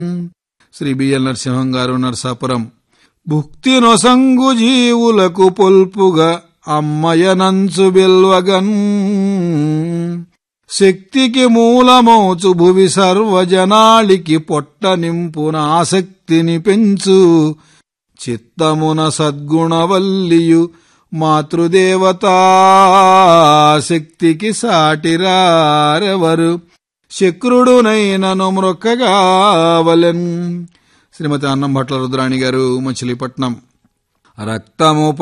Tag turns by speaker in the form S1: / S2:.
S1: Shri BL Narasimham గారు నరసాపురం భుక్తి నొసంగు జీవులకు పొల్పుగా అమ్మయనంచు బిల్వగన్ శక్తికి మూలమోచు భువి సర్వజనాళికి పొట్ట నింపున ఆసక్తిని పెంచు చిత్తమున సద్గుణవల్లియు మాతృదేవతా శక్తికి సాటిరారెవరు శక్రుడునైనను మ్రొక్కగావలెన్ శ్రీమతి అన్నం భట్ల రుద్రాణి గారు మచిలీపట్నం రక్తము